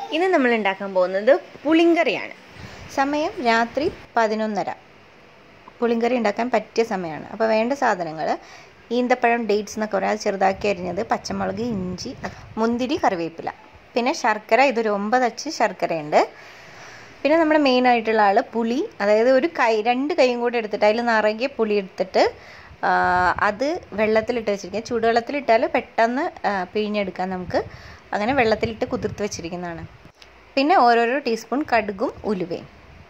ഇന്ന് നമ്മൾ ഉണ്ടാക്കാൻ പോകുന്നത് പുളിങ്കറിയാണ് സമയം രാത്രി പതിനൊന്നര പുളിങ്കറി ഉണ്ടാക്കാൻ പറ്റിയ സമയമാണ് അപ്പോൾ വേണ്ട സാധനങ്ങൾ ഈന്തപ്പഴം ഡേറ്റ്സ് എന്നൊക്കെ പറയാം അത് ചെറുതാക്കി അരിഞ്ഞത് പച്ചമുളക് ഇഞ്ചി മുന്തിരി കറിവേപ്പില പിന്നെ ശർക്കര ഇതൊരു ഒമ്പതച്ച് ശർക്കരയുണ്ട് പിന്നെ നമ്മുടെ മെയിൻ ആയിട്ടുള്ള ആൾ പുളി അതായത് ഒരു കൈ രണ്ട് കൈയും കൂടി എടുത്തിട്ട് അതിൽ നിറയെ പുളി എടുത്തിട്ട് ആ, അത് വെള്ളത്തിലിട്ട് വെച്ചിരിക്കുക ചൂടുവെള്ളത്തിലിട്ടാൽ പെട്ടെന്ന് ആ, പിഴിഞ്ഞെടുക്കാം നമുക്ക് അങ്ങനെ വെള്ളത്തിലിട്ട് കുതിർത്ത് വെച്ചിരിക്കുന്നതാണ് പിന്നെ ഓരോരോ ടീസ്പൂൺ കടുകും ഉലുവയും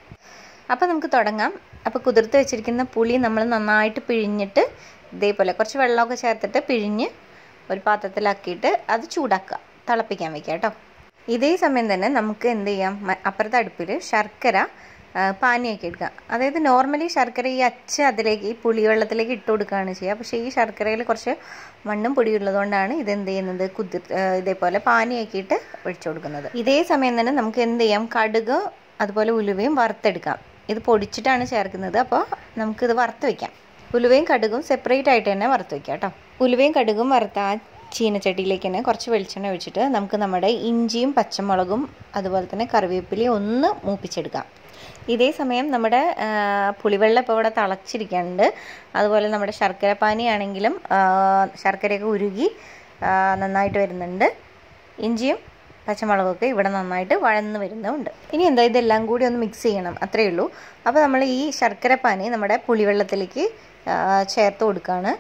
അപ്പോൾ നമുക്ക് തുടങ്ങാം അപ്പോൾ കുതിർത്ത് വെച്ചിരിക്കുന്ന പുളി നമ്മൾ നന്നായിട്ട് പിഴിഞ്ഞിട്ട് ഇതേപോലെ കുറച്ച് വെള്ളമൊക്കെ ചേർത്തിട്ട് പിഴിഞ്ഞ് ഒരു പാത്രത്തിലാക്കിയിട്ട് അത് ചൂടാക്കുക തിളപ്പിക്കാൻ വെക്കുക കേട്ടോ ഇതേ സമയം തന്നെ നമുക്ക് എന്ത് ചെയ്യാം മ- അപ്പുറത്തെ അടുപ്പിൽ ശർക്കര ആ, പാനിയാക്കി എടുക്കാം അതായത് നോർമലി ശർക്കര ഈ അച്ച അതിലേക്ക് ഈ പുളിവെള്ളത്തിലേക്ക് ഇട്ട് കൊടുക്കുകയാണ് ചെയ്യുക പക്ഷേ ഈ ശർക്കരയിൽ കുറച്ച് മണ്ണും പൊടിയുള്ളതുകൊണ്ടാണ് ഇത് എന്ത് ചെയ്യുന്നത് കുതിർ ആ, ഇതേപോലെ പാനിയാക്കിയിട്ട് ഒഴിച്ചു കൊടുക്കുന്നത് ഇതേ സമയം തന്നെ നമുക്ക് എന്ത് ചെയ്യാം കടുക് അതുപോലെ ഉലുവയും വറുത്തെടുക്കാം ഇത് പൊടിച്ചിട്ടാണ് ചേർക്കുന്നത് അപ്പോൾ നമുക്കിത് വറുത്ത് വയ്ക്കാം ഉലുവയും കടുകും സെപ്പറേറ്റ് ആയിട്ട് തന്നെ വറുത്ത് വയ്ക്കാം കേട്ടോ ഉലുവയും കടുകും വറുത്ത ആ ചീനച്ചട്ടിയിലേക്ക് തന്നെ കുറച്ച് വെളിച്ചെണ്ണ ഒഴിച്ചിട്ട് നമുക്ക് നമ്മുടെ ഇഞ്ചിയും പച്ചമുളകും അതുപോലെ തന്നെ കറിവേപ്പിലയും ഒന്ന് മൂപ്പിച്ചെടുക്കാം ഇതേ സമയം നമ്മുടെ ആ, പുളിവെള്ളം ഇപ്പോൾ ഇവിടെ തിളച്ചിരിക്കുന്നുണ്ട് അതുപോലെ നമ്മുടെ ശർക്കര പാനിയാണെങ്കിലും ആ, ശർക്കരയൊക്കെ ഉരുകി ആ, നന്നായിട്ട് വരുന്നുണ്ട് ഇഞ്ചിയും പച്ചമുളകൊക്കെ ഇവിടെ നന്നായിട്ട് വഴന്ന് വരുന്നുണ്ട് ഇനി എന്താ ഇതെല്ലാം കൂടി ഒന്ന് മിക്സ് ചെയ്യണം അത്രയേ ഉള്ളൂ അപ്പോൾ നമ്മൾ ഈ ശർക്കര പാനി നമ്മുടെ പുളിവെള്ളത്തിലേക്ക് ആ, ചേർത്ത് കൊടുക്കുകയാണ്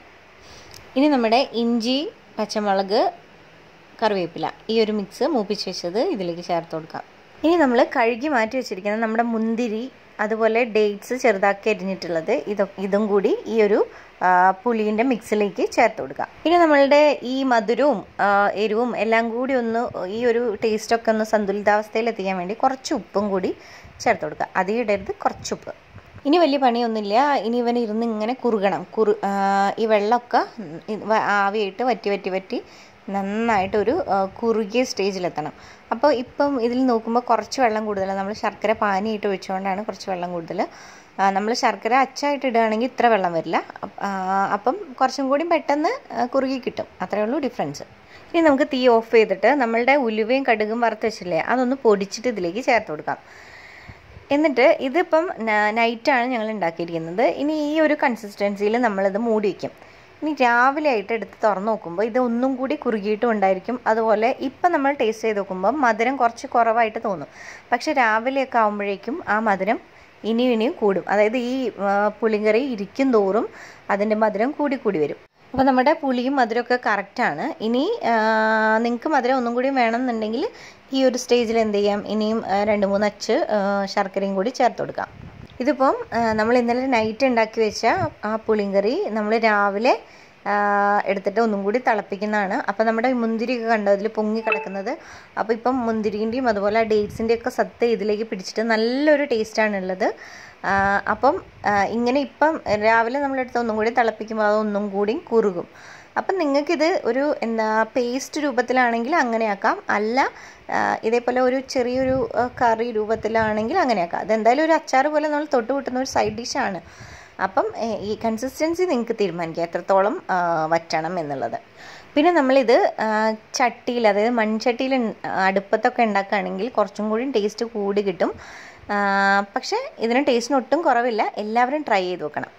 ഇനി നമ്മുടെ ഇഞ്ചി പച്ചമുളക് കറിവേപ്പില ഈ ഒരു മിക്സ് മൂപ്പിച്ച് വെച്ചത് ഇതിലേക്ക് ചേർത്ത് കൊടുക്കാം ഇനി നമ്മൾ കഴുകി മാറ്റി വെച്ചിരിക്കുന്ന നമ്മുടെ മുന്തിരി അതുപോലെ ഡേറ്റ്സ് ചെറുതാക്കി അരിഞ്ഞിട്ടുള്ളത് ഇതൊ ഇതും കൂടി ഈ ഒരു ആ, പുളിൻ്റെ മിക്സിലേക്ക് ചേർത്ത് കൊടുക്കാം ഇനി നമ്മളുടെ ഈ മധുരവും ആ, എരിവും എല്ലാം കൂടി ഒന്ന് ഈ ഒരു ടേസ്റ്റൊക്കെ ഒന്ന് സന്തുലിതാവസ്ഥയിൽ എത്തിക്കാൻ വേണ്ടി കുറച്ച് ഉപ്പും കൂടി ചേർത്ത് കൊടുക്കുക അധികം ഇടരുത് കുറച്ച് ഉപ്പ് ഇനി വലിയ പണിയൊന്നുമില്ല ഇനി ഇവൻ ഇരുന്ന് ഇങ്ങനെ കുറുകണം കുറു ആ, ഈ വെള്ളമൊക്കെ ഇത് വ- ആവിയായിട്ട് വറ്റി വറ്റി വറ്റി നന്നായിട്ട് ഒരു ആ, കുറുകിയ സ്റ്റേജിലെത്തണം അപ്പോൾ ഇപ്പം ഇതിൽ നോക്കുമ്പോൾ കുറച്ച് വെള്ളം കൂടുതലാണ് നമ്മൾ ശർക്കര പാനിയിട്ട് ഒഴിച്ചുകൊണ്ടാണ് കുറച്ച് വെള്ളം കൂടുതൽ നമ്മൾ ശർക്കര അച്ചായിട്ട് ഇടുകയാണെങ്കിൽ ഇത്ര വെള്ളം വരില്ല അപ്പ- ആ, അപ്പം കുറച്ചും കൂടി പെട്ടെന്ന് ആ, കുറുകി കിട്ടും അത്രയേ ഉള്ളൂ ഡിഫറൻസ് ഇനി നമുക്ക് തീ ഓഫ് ചെയ്തിട്ട് നമ്മളുടെ ഉലുവയും കടുകും വറുത്ത് വെച്ചില്ലേ അതൊന്ന് പൊടിച്ചിട്ട് ഇതിലേക്ക് ചേർത്ത് കൊടുക്കാം എന്നിട്ട് ഇതിപ്പം ന- നൈറ്റാണ് ഞങ്ങൾ ഉണ്ടാക്കിയിരിക്കുന്നത് ഇനി ഈ ഒരു കൺസിസ്റ്റൻസിയിൽ നമ്മളിത് മൂടി വയ്ക്കും ഇനി രാവിലെ ആയിട്ട് എടുത്ത് തുറന്ന് നോക്കുമ്പോൾ ഇത് ഒന്നും കൂടി കുറുകിയിട്ടും ഉണ്ടായിരിക്കും അതുപോലെ ഇപ്പം നമ്മൾ ടേസ്റ്റ് ചെയ്ത് നോക്കുമ്പോൾ മധുരം കുറച്ച് കുറവായിട്ട് തോന്നും പക്ഷെ രാവിലെയൊക്കെ ആകുമ്പോഴേക്കും ആ മധുരം ഇനിയും ഇനിയും കൂടും അതായത് ഈ ആ, പുളിങ്കറി ഇരിക്കും തോറും അതിൻ്റെ മധുരം കൂടി കൂടി വരും അപ്പോൾ നമ്മുടെ പുളിയും മധുരമൊക്കെ കറക്റ്റാണ് ഇനി നിങ്ങൾക്ക് മധുരം ഒന്നും കൂടി വേണമെന്നുണ്ടെങ്കിൽ ഈ ഒരു സ്റ്റേജിൽ എന്ത് ചെയ്യാം ഇനിയും ആ, രണ്ട് മൂന്ന് അച്ച് ആ, ശർക്കരയും കൂടി ചേർത്ത് കൊടുക്കാം ഇതിപ്പം ആ, നമ്മൾ ഇന്നലെ നൈറ്റ് ഉണ്ടാക്കി വെച്ച ആ പുളിങ്കറി നമ്മൾ രാവിലെ ആ, എടുത്തിട്ട് ഒന്നും കൂടി തിളപ്പിക്കുന്നതാണ് അപ്പോൾ നമ്മുടെ മുന്തിരിയൊക്കെ കണ്ടോ ഇതിൽ പൊങ്ങി കിടക്കുന്നത് അപ്പോൾ ഇപ്പം മുന്തിരിൻ്റെയും അതുപോലെ ഡേറ്റ്സിൻ്റെ ഒക്കെ സത്ത് ഇതിലേക്ക് പിടിച്ചിട്ട് നല്ലൊരു ടേസ്റ്റാണ് ഉള്ളത് ആ, അപ്പം ആ, ഇങ്ങനെ ഇപ്പം രാവിലെ നമ്മളെടുത്ത് ഒന്നും കൂടി തിളപ്പിക്കുമ്പോൾ അത് ഒന്നും കൂടി കുറുകും അപ്പം നിങ്ങൾക്കിത് ഒരു എന്താ പേസ്റ്റ് രൂപത്തിലാണെങ്കിൽ അങ്ങനെയാക്കാം അല്ല ആ, ഇതേപോലെ ഒരു ചെറിയൊരു ആ, കറി രൂപത്തിലാണെങ്കിൽ അങ്ങനെയാക്കാം അതെന്തായാലും ഒരു അച്ചാർ പോലെ നമ്മൾ തൊട്ട് കൂട്ടുന്ന ഒരു സൈഡ് ഡിഷാണ് അപ്പം ഏ, ഈ കൺസിസ്റ്റൻസി നിങ്ങൾക്ക് തീരുമാനിക്കാം എത്രത്തോളം ആ, വറ്റണം എന്നുള്ളത് പിന്നെ നമ്മളിത് ആ, ചട്ടിയിൽ അതായത് മൺചട്ടിയിൽ ഉൺ- അടുപ്പത്തൊക്കെ ഉണ്ടാക്കുകയാണെങ്കിൽ കുറച്ചും കൂടി ടേസ്റ്റ് കൂടി കിട്ടും ആ, പക്ഷേ ഇതിന് ടേസ്റ്റിന് ഒട്ടും കുറവില്ല എല്ലാവരും ട്രൈ ചെയ്ത് നോക്കണം